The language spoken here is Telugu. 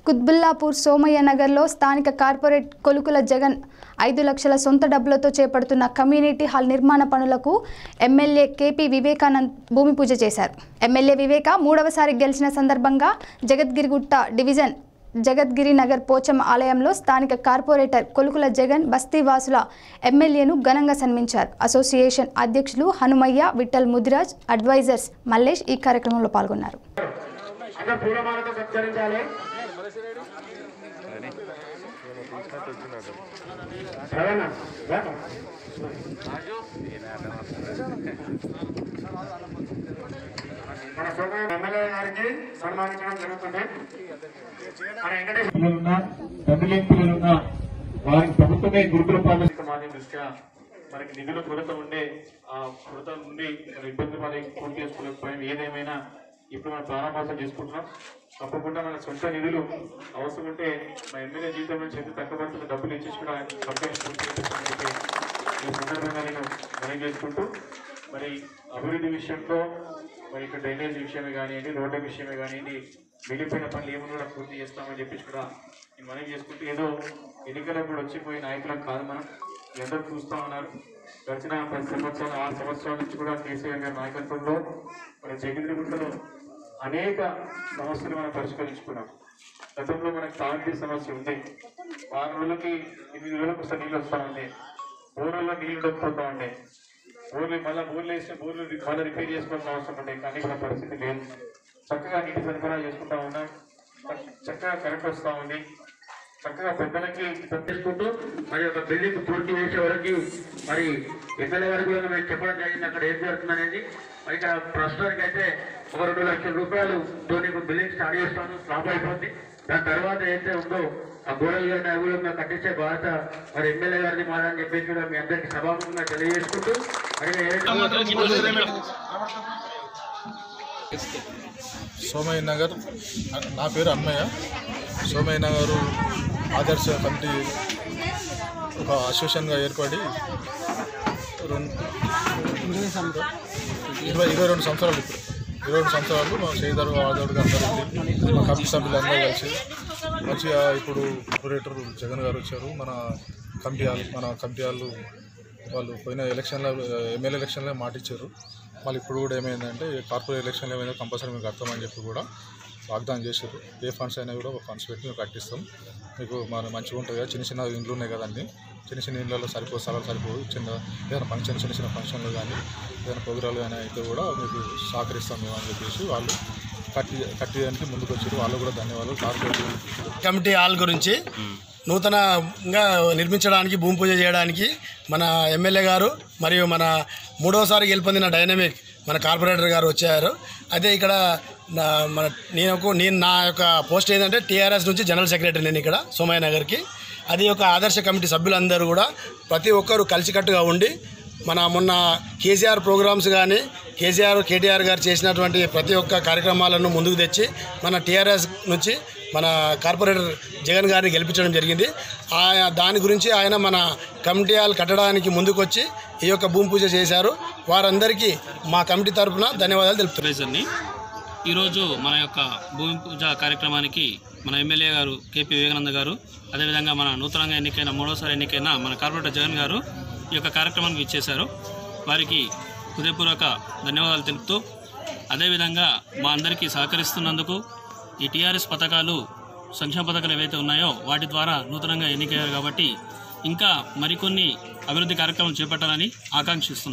కుత్బుల్లాపూర్ సోమయ్య నగర్లో స్థానిక కార్పొరేట్ కొలుకుల జగన్ ఐదు లక్షల సొంత డబ్బులతో చేపడుతున్న కమ్యూనిటీ హాల్ నిర్మాణ పనులకు ఎమ్మెల్యే కేపీ వివేకానంద్ భూమి పూజ చేశారు ఎమ్మెల్యే వివేక మూడవసారి గెలిచిన సందర్భంగా జగద్గిరిగుట్ట డివిజన్ జగద్గిరి నగర్ పోచమ్మ ఆలయంలో స్థానిక కార్పొరేటర్ కొలుకుల జగన్ బస్తీవాసుల ఎమ్మెల్యేను ఘనంగా సన్మించారు అసోసియేషన్ అధ్యక్షులు హనుమయ్య విఠల్ ముదిరాజ్ అడ్వైజర్స్ మల్లేష్ ఈ కార్యక్రమంలో పాల్గొన్నారు అందరూ పూలమాలతో సత్కరించాలి రవణ, రా. మన సోమయ్య ఎమ్మెల్యే గారికి సన్మానించడం జరుగుతుంది మన వెంకటేశ్వర పిల్లలున్నా తల్లిలేని పిల్లలున్నా వారికి ప్రభుత్వమే గురుకుల ప్రాథమిక మాన్యం దృష్ట్యా మనకి నిధుల కొరత ఉండే ఆ కొరత నుండి మన ఇబ్బంది పడి పూర్తి చేసుకోలేకపోయాం ఏదేమైనా ఇప్పుడు మనం ప్రారంభోత్సవం చేసుకుంటున్నాం తప్పకుండా మన సొంత నిధులు అవసరం ఉంటే మా ఎమ్మెల్యే జీవితం నుంచి ఎంత తక్కువ పడుతున్న డబ్బులు ఇచ్చేసి కూడా కంపెనీ పూర్తి చేస్తామని చెప్పి ఈ సందర్భంగా నేను మనం చేసుకుంటూ మరి అభివృద్ధి విషయంలో మరి ఇక్కడ డ్రైనేజ్ విషయమే కానివ్వండి రోడ్ల విషయమే కానివ్వండి మిగిలిపోయిన పనులు ఏమన్నా కూడా పూర్తి చేస్తామని చెప్పేసి కూడా నేను మనం చేసుకుంటూ ఏదో ఎన్నికలకు కూడా వచ్చిపోయే నాయకులకు కాదు మనం అందరూ చూస్తూ ఉన్నారు గడిచిన పది సంవత్సరాలు ఆరు సంవత్సరాల నుంచి కూడా కేసీఆర్ గారి నాయకత్వంలో మన జగద్గిరిగుట్టలో అనేక సమస్యలు మనం పరిష్కరించుకున్నాం గతంలో మనకు తాగునీటి సమస్య ఉంది వారం రోజులకి ఎనిమిది రోజులకు ఒకసారి నీళ్ళు వస్తూ ఉండే బోర్లలో నీళ్ళు ఉండకపోతూ ఉండే బోర్లు మళ్ళీ బోర్లు వేస్తే బోర్లు మళ్ళీ రిపేర్ చేసుకోవాల్సిన అవసరం ఉండే కానీ మన పరిస్థితి లేదు చక్కగా నీటి సరఫరా చేసుకుంటా ఉన్నాం చక్కగా కరెంట్ వస్తూ ఉంది చక్కగా పెద్దలకి తప్పించుకుంటూ మరి ఒక బిల్డింగ్ పూర్తి చేసే వరకు మరి ఎమ్మెల్యే వరకు కూడా మేము చెప్పడం జరిగింది అక్కడ ఏం జరుగుతుంది అనేది మరి ఇక్కడ ప్రస్తుతానికి అయితే ఒక రెండు లక్షల రూపాయలు తో నీకు బిల్డింగ్ స్టార్ట్ చేస్తాను స్లాబ్ అయిపోతుంది దాని తర్వాత ఏదైతే ఉందో ఆ గోడలు కానీ అవి కూడా మేము కట్టించే బాధ్యత మరి ఎమ్మెల్యే గారిని మాదని చెప్పేసి కూడా మీ అందరికీ సభాముఖంగా తెలియజేసుకుంటూ మరి ఏదైతే సోమయ్య నగర్ నా పేరు అన్నయ్య సోమయ్య నగర్ ఆదర్శ కమిటీ ఒక అసోసియేషన్గా ఏర్పడి రెండు ఇరవై ఇరవై రెండు సంవత్సరాలు ఇప్పుడు ఇరవై రెండు సంవత్సరాలు మా శ్రీధర్ ఆదరుడు అందరూ ఉండి మా కమిటీ సభ్యులు అందరూ కలిసి మంచిగా ఇప్పుడు ఆపరేటర్ జగన్ గారు వచ్చారు మన కమిటీ వాళ్ళు మన కమిటీ వాళ్ళు వాళ్ళు పోయిన ఎలక్షన్లో ఎమ్మెల్యే ఎలక్షన్లో మాట ఇచ్చారు మళ్ళీ ఇప్పుడు కూడా ఏమైందంటే కార్పొరేట్ ఎలక్షన్లో ఏమైనా కంపల్సరీ మేము కడతామని చెప్పి కూడా వాగ్దానం చేశారు ఏ ఫండ్స్ అయినా కూడా ఒక ఫండ్స్ పెట్టి మేము కట్టిస్తాం మీకు మన మంచిగా ఉంటుంది కదా చిన్న చిన్న ఇండ్లు ఉన్నాయి కదండి చిన్న చిన్న ఇండ్లలో సరిపో స్థలాలు సరిపోవు చిన్న ఏదైనా ఫంక్షన్ చిన్న చిన్న ఫంక్షన్లు కానీ ఏదైనా ప్రోగ్రాలు కానీ అయితే కూడా మీకు సహకరిస్తాం మేము అని చెప్పేసి వాళ్ళు కట్టి కట్టేదానికి ముందుకు వచ్చారు వాళ్ళు కూడా ధన్యవాదాలు కార్పొరేట్ కమిటీ హాల్ గురించి నూతనంగా నిర్మించడానికి భూమి పూజ చేయడానికి మన ఎమ్మెల్యే గారు మరియు మన మూడోసారి గెలుపొందిన డైనమిక్ మన కార్పొరేటర్ గారు వచ్చారు అయితే ఇక్కడ నా మన నేను నేను నా యొక్క పోస్ట్ ఏంటంటే టీఆర్ఎస్ నుంచి జనరల్ సెక్రటరీ నేను ఇక్కడ సోమయ్య నగర్కి అది ఒక ఆదర్శ కమిటీ సభ్యులందరూ కూడా ప్రతి ఒక్కరు కలిసికట్టుగా ఉండి మన మొన్న కేసీఆర్ ప్రోగ్రామ్స్ కానీ కేసీఆర్ కేటీఆర్ గారు చేసినటువంటి ప్రతి ఒక్క కార్యక్రమాలను ముందుకు తెచ్చి మన టీఆర్ఎస్ నుంచి మన కార్పొరేటర్ జగన్ గారిని గెలిపించడం జరిగింది ఆ దాని గురించి ఆయన మన కమిటీ హాల్ కట్టడానికి ముందుకొచ్చి ఈ యొక్క భూమి పూజ చేశారు వారందరికీ మా కమిటీ తరఫున ధన్యవాదాలు తెలుపుతున్నాను సూపర్వైజర్ని ఈరోజు మన యొక్క భూమి పూజ కార్యక్రమానికి మన ఎమ్మెల్యే గారు కేపీ వివేకానంద గారు అదేవిధంగా మన నూతనంగా ఎన్నికైన మూడోసారి ఎన్నికైన మన కార్పొరేటర్ జగన్ గారు ఈ యొక్క కార్యక్రమానికి ఇచ్చేశారు వారికి హృదయపూర్వక ధన్యవాదాలు తెలుపుతూ అదేవిధంగా మా అందరికీ సహకరిస్తున్నందుకు ఈ టీఆర్ఎస్ పథకాలు సంక్షేమ పథకాలు ఏవైతే ఉన్నాయో వాటి ద్వారా నూతనంగా ఎన్నికయ్యారు కాబట్టి ఇంకా మరికొన్ని అభివృద్ధి కార్యక్రమాలు చేపట్టాలని ఆకాంక్షిస్తున్నాను